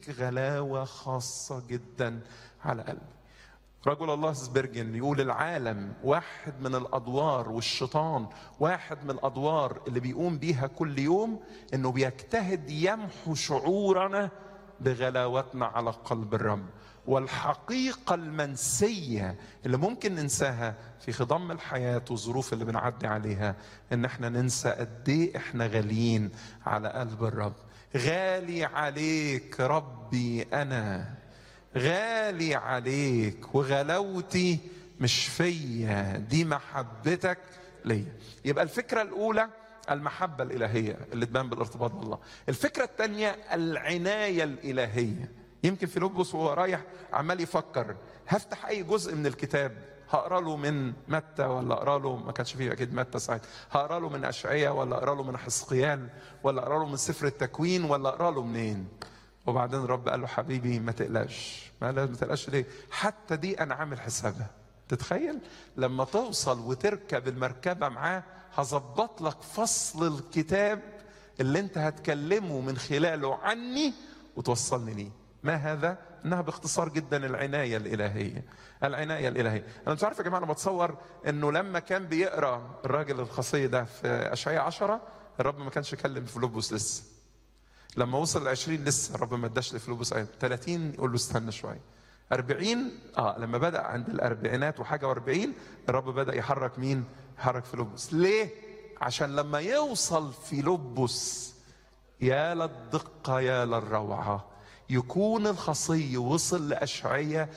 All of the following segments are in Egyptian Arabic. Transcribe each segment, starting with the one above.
غلاوة خاصة جدا على قلبي رجل الله سبرجن يقول العالم واحد من الادوار والشيطان واحد من الادوار اللي بيقوم بيها كل يوم انه بيجتهد يمحو شعورنا بغلاوتنا على قلب الرب والحقيقة المنسية اللي ممكن ننساها في خضم الحياة والظروف اللي بنعدي عليها ان احنا ننسى قد ايه احنا غاليين على قلب الرب غالي عليك ربي انا غالي عليك وغلاوتي مش فيا دي محبتك ليا يبقى الفكرة الأولى المحبة الإلهية اللي تبان بالارتباط بالله الفكرة الثانية العناية الإلهية يمكن في لبس وهو رايح عمال يفكر هفتح أي جزء من الكتاب هقرا له من متى ولا اقرا له ما كانش فيه اكيد متى ساعتها هقرا له من اشعياء ولا اقرا له من حزقيال ولا اقرا له من سفر التكوين ولا اقرا له منين وبعدين الرب قال له حبيبي ما تقلقش ما ما تقلقش ليه حتى دي انا عامل حسابها تتخيل لما توصل وتركب المركبه معاه هظبط لك فصل الكتاب اللي انت هتكلمه من خلاله عني وتوصلني ليه ما هذا انها باختصار جدا العنايه الالهيه العنايه الالهيه انا مش عارف يا جماعه انا بتصور انه لما كان بيقرا الراجل الخصي ده في اشعياء عشرة الرب ما كانش كلم فيلبس لسه لما وصل ل 20 لسه الرب ما اداش لفلوبس ايه 30 يقول له استنى شويه 40 اه لما بدا عند الاربعينات وحاجه و40 الرب بدا يحرك مين؟ يحرك فيلبس ليه؟ عشان لما يوصل فيلبس يا للدقه يا للروعه يكون الخصي وصل لاشعياء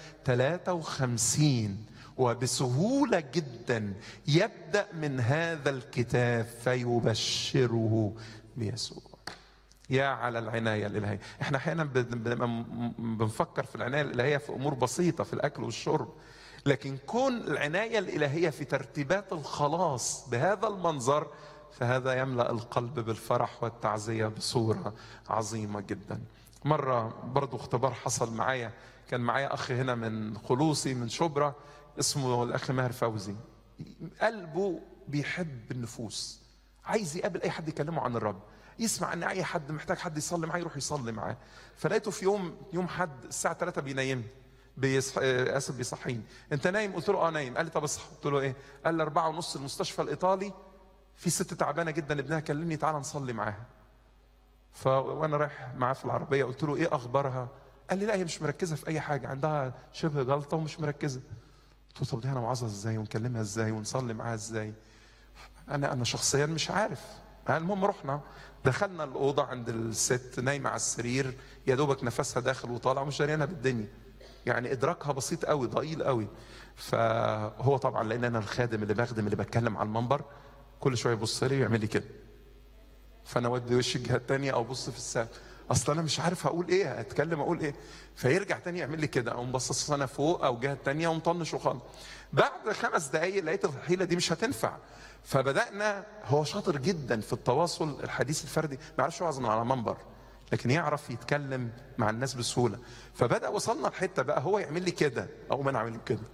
53 وبسهوله جدا يبدا من هذا الكتاب فيبشره بيسوع يا على العنايه الالهيه احنا احيانا بنبقى بنفكر في العنايه الالهيه في امور بسيطه في الاكل والشرب لكن كون العنايه الالهيه في ترتيبات الخلاص بهذا المنظر فهذا يملا القلب بالفرح والتعزيه بصوره عظيمه جدا مره برضو اختبار حصل معايا كان معايا اخ هنا من خلوصي من شبرا اسمه الاخ ماهر فوزي قلبه بيحب النفوس عايز يقابل اي حد يكلمه عن الرب يسمع ان اي حد محتاج حد يصلي معاه يروح يصلي معاه فلقيته في يوم يوم حد الساعه 3 بينيمني بيصح... اسف بيصحيني انت نايم قلت له اه نايم قال لي طب اصحى قلت له ايه قال لي 4 ونص المستشفى الايطالي في ست تعبانه جدا ابنها كلمني تعالى نصلي معاها ف وانا رايح معاه في العربيه قلت له ايه اخبارها قال لي لا هي مش مركزه في اي حاجه عندها شبه جلطه ومش مركزه قلت له طب دي انا وعظها ازاي ونكلمها ازاي ونصلي معاها ازاي انا انا شخصيا مش عارف المهم رحنا دخلنا الاوضه عند الست نايمه على السرير يا دوبك نفسها داخل وطالع مش داريانه بالدنيا يعني ادراكها بسيط قوي ضئيل قوي فهو طبعا لان انا الخادم اللي بخدم اللي بتكلم على المنبر كل شويه يبص لي ويعمل لي كده فانا اودي وشي الجهه الثانيه او ابص في السقف اصل انا مش عارف هقول ايه اتكلم اقول ايه فيرجع تاني يعمل لي كده اقوم باصص انا فوق او الجهه الثانيه ومطنش وخالص بعد خمس دقائق لقيت الحيله دي مش هتنفع فبدانا هو شاطر جدا في التواصل الحديث الفردي ما يعرفش يوعظ على منبر لكن يعرف يتكلم مع الناس بسهوله فبدا وصلنا لحته بقى هو يعمل لي كده اقوم انا اعمل له كده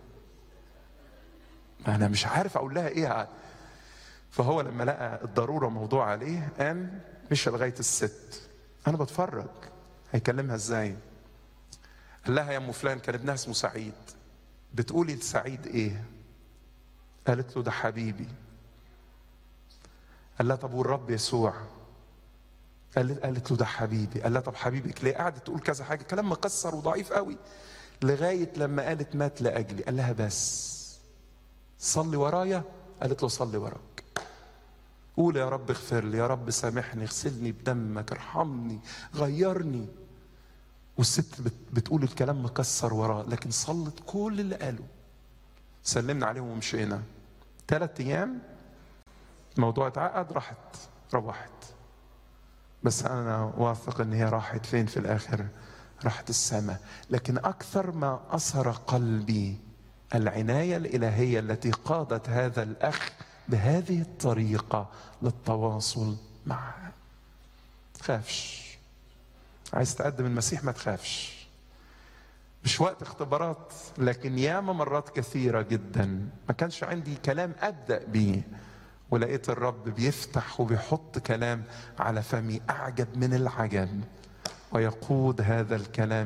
انا مش عارف اقول لها ايه فهو لما لقى الضروره موضوع عليه قام مشى لغايه الست انا بتفرج هيكلمها ازاي قال لها يا ام فلان كان ابنها اسمه سعيد بتقولي لسعيد ايه قالت له ده حبيبي قال لها طب والرب يسوع قالت قالت له ده حبيبي قال لها طب حبيبك ليه قعدت تقول كذا حاجه كلام مكسر وضعيف قوي لغايه لما قالت مات لاجلي قال لها بس صلي ورايا قالت له صلي وراك قول يا رب اغفر لي يا رب سامحني اغسلني بدمك ارحمني غيرني والست بتقول الكلام مكسر وراه لكن صلت كل اللي قاله سلمنا عليهم ومشينا ثلاث ايام الموضوع اتعقد راحت روحت بس انا واثق ان هي راحت فين في الاخر راحت السماء لكن اكثر ما اثر قلبي العنايه الالهيه التي قادت هذا الاخ بهذه الطريقه للتواصل معها تخافش عايز تقدم المسيح ما تخافش مش وقت اختبارات لكن ياما مرات كثيرة جدا ما كانش عندي كلام أبدأ بيه ولقيت الرب بيفتح وبيحط كلام على فمي أعجب من العجب ويقود هذا الكلام